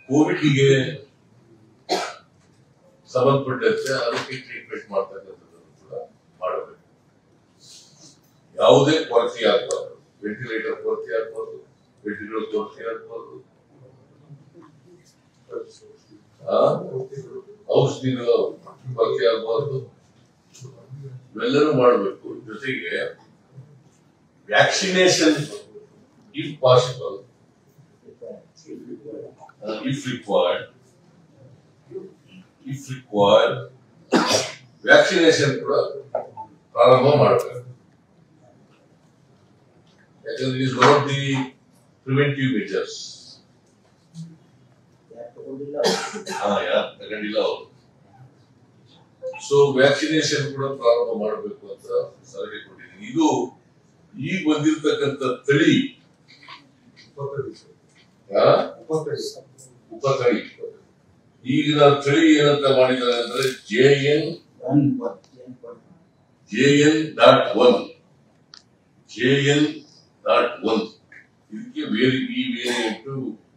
ಕೋವಿಡ್ಗೆ ಸಂಬಂಧಪಟ್ಟಂತೆ ಅದಕ್ಕೆ ಟ್ರೀಟ್ಮೆಂಟ್ ಮಾಡ್ತಕ್ಕಂಥದ್ದನ್ನು ಕೂಡ ಮಾಡಬೇಕು ಯಾವುದೇ ಕೊರತೆ ಆಗಬಾರ್ದು ವೆಂಟಿಲೇಟರ್ ಕೊರತೆ ಆಗಬಾರ್ದು ವೆಂಟಿಲೇಟರ್ ಕೊರತೆ ಆಗಬಾರ್ದು ಆ? ಔಷಧಿಗಳ ಕೊರತೆ ಆಗಬಾರ್ದು ಇವೆಲ್ಲರೂ ಮಾಡಬೇಕು ಜೊತೆಗೆ vaccination if possible if required if required vaccination ಕೂಡ ಪ್ರಾರಂಭ ಮಾಡಬೇಕು ಯಾಕಂದ್ರೆ is one of the preventive measures ಹಾ ಯಾರು ತಗೊಂಡಿಲ್ಲ ಅವರು ಸೊ ವ್ಯಾಕ್ಸಿನೇಷನ್ ಕೂಡ ಪ್ರಾರಂಭ ಮಾಡಬೇಕು ಅಂತ ಸಲಹೆ ಕೊಟ್ಟಿದ್ದೀನಿ ಇದು ಈಗ ಬಂದಿರತಕ್ಕಂತ ತಳಿ ಆ, ಉಪತಳಿ ಈಗಿನ ತಳಿ ಏನಂತ ಮಾಡಿದ್ದಾರೆ ಅಂದ್ರೆ J N J N dot one J N dot one ಇದಕ್ಕೆ ಬೇರೆ ಈ ವೇರಿಯಂಟ್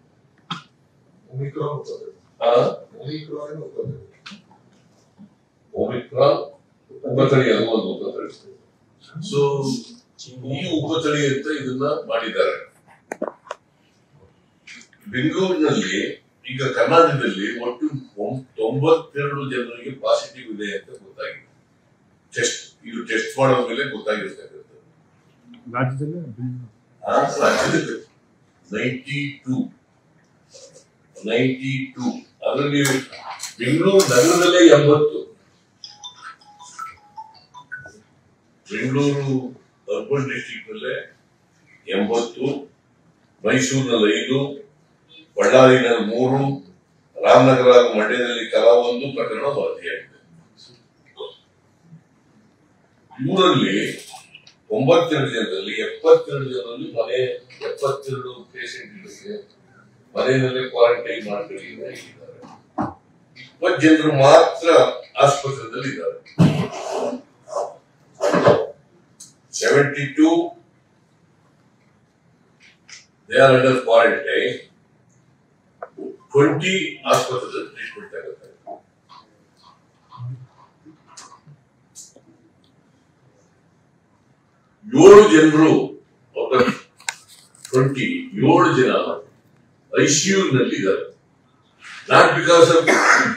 ಒಮಿಕ್ರಾನ್ ಉಪತಳಿ ಅನ್ನೋ ಒಂದು ಉಪತಳಿ ಸೊ ಈ ಉಪತಳಿ ಅಂತ ಇದನ್ನ ಮಾಡಿದ್ದಾರೆ ಬೆಂಗಳೂರಿನಲ್ಲಿ ಈಗ ಕರ್ನಾಟಕದಲ್ಲಿ ಒಟ್ಟು ಒಂ- ತೊಂಬತ್ತೆರಡು ಜನರಿಗೆ ಪಾಸಿಟಿವ್ ಇದೆ ಅಂತ ಗೊತ್ತಾಗಿದೆ ಟೆಸ್ಟ್ ಇದು ಟೆಸ್ಟ್ ಮಾಡೋ ಮೇಲೆ ಗೊತ್ತಾಗಿರ್ತಕ್ಕಂಥದ್ದು ರಾಜ್ಯದಲ್ಲಿ ನೈಂಟಿ ಟೂ ನೈಂಟಿ ಟೂ ಅದರಲ್ಲಿ ಬೆಂಗಳೂರು ನಗರದಲ್ಲೇ ಎಂಬತ್ತು ಬೆಂಗಳೂರು ಅರ್ಬನ್ ಡಿಸ್ಟ್ರಿಕ್ಟ್ ನಲ್ಲೇ ಎಂಬತ್ತು ಮೈಸೂರಿನಲ್ಲಿ ಐದು ಬಳ್ಳಾರಿನಲ್ಲಿ ಮೂರು ರಾಮನಗರ ಹಾಗೂ ಮಂಡ್ಯದಲ್ಲಿ ತಲಾ ಒಂದು ಪ್ರಕರಣ ವರದಿಯಾಗಿದೆ ಇವರಲ್ಲಿ ಒಂಬತ್ತೆರಡು ಜನರಲ್ಲಿ ಎಪ್ಪತ್ತೆರಡು ಜನರಲ್ಲಿ ಮನೆ ಎಪ್ಪತ್ತೆರಡು ಪೇಷಂಟ್ಗಳಿಗೆ ಮನೆಯಲ್ಲೇ ಕ್ವಾರಂಟೈನ್ ಮಾಡ್ಕೊಳ್ಳಿ ಅಂತ ಹೇಳಿದ್ದಾರೆ ಇಪ್ಪತ್ತು ಜನರು ಮಾತ್ರ ಆಸ್ಪತ್ರೆಯಲ್ಲಿ ಇದ್ದಾರೆ seventy two they are under quarantine twenty ಆಸ್ಪತ್ರೆಯಲ್ಲಿ ಟ್ರೀಟ್ಮೆಂಟ್ ಆಗುತ್ತೆ ಏಳು ಜನರು ಟ್ವೆಂಟಿ ಏಳು ಜನ ಐಸಿಯು ನಲ್ಲಿ ಇದ್ದಾರೆ ನಾಟ್ ಬಿಕಾಸ್ ಆಫ್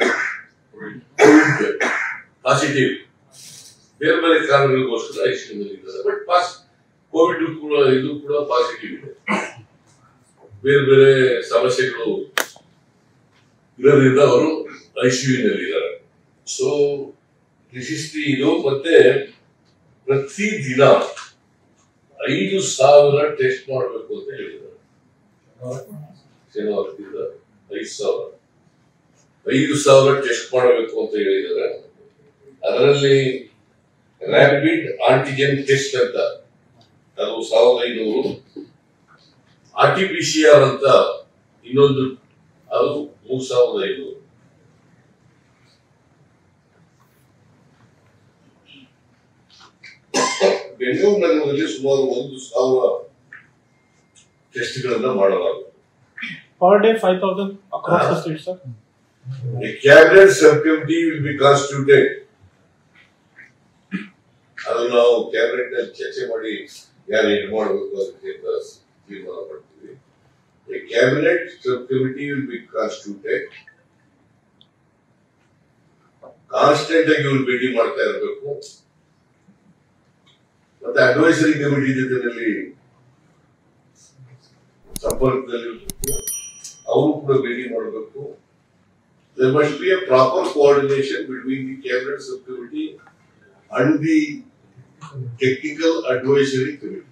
ಪಾಸಿಟಿವ್ ಬೇರೆ ಬೇರೆ ಕಾರಣಗಳಿಗೋಸ್ಕರ ಐಸಿಯು ನಲ್ಲಿ ಇದ್ದಾರೆ ಬಟ್ ಪಾಸ್ ಕೋವಿಡ್ ಕೂಡ ಇದು ಕೂಡ ಪಾಸಿಟಿವ್ ಇದೆ ಬೇರೆ ಬೇರೆ ಸಮಸ್ಯೆಗಳು ಇರೋದ್ರಿಂದ ಅವರು ಐಸಿಯು ನಲ್ಲಿ ಇದ್ದಾರೆ ಸೊ ವಿಶಿಷ್ಟಿ ಇದು ಮತ್ತೆ ಪ್ರತಿ ದಿನ ಐದು ಸಾವಿರ ಟೆಸ್ಟ್ ಮಾಡಬೇಕು ಅಂತ ಹೇಳಿದ್ದಾರೆ ಶನಿವಾರದಿಂದ ಐದು ಸಾವಿರ ಐದು ಸಾವಿರ ಟೆಸ್ಟ್ ಮಾಡಬೇಕು ಅಂತ ಹೇಳಿದ್ದಾರೆ ಅದರಲ್ಲಿ ರ್ಯಾಪಿಡ್ ಆಂಟಿಜೆನ್ ಟೆಸ್ಟ್ ಅಂತ ಅದು ಸಾವಿರದ ಐನೂರು R T P C R ಅಂತ ಇನ್ನೊಂದು ಅದು ಮೂರ್ ಸಾವಿರದ ಐನೂರು ಬೆಂಗಳೂರು ನಗರದಲ್ಲಿ ಸುಮಾರು ಒಂದು ಸಾವಿರ ಟೆಸ್ಟ್ಗಳನ್ನ ಮಾಡಲಾಗುತ್ತೆ Per day, five thousand across the state, sir. A cabinet subcommittee will be constituted. ಅದು ನಾವು ಕ್ಯಾಬಿನೆಟ್ ನಲ್ಲಿ ಚರ್ಚೆ ಮಾಡಿ ಯಾರು ಇದು ಮಾಡಬೇಕು ಅದಕ್ಕೆ ಅಂತ ತೀರ್ಮಾನ ಮಾಡ್ತೀವಿ a cabinet sub committee will be constituted constant ಆಗಿ ಇವ್ರು ಭೇಟಿ ಮಾಡ್ತಾ ಇರಬೇಕು ಮತ್ತೆ ಅಡ್ವೈಸರಿ ಕಮಿಟಿ ಜೊತೆನಲ್ಲಿ ಸಂಪರ್ಕದಲ್ಲಿ ಇರ್ಬೇಕು. ಅವರು ಕೂಡ ಭೇಟಿ ಮಾಡಬೇಕು there must be a proper coordination between the cabinet subcommittee and the technical advisory committee.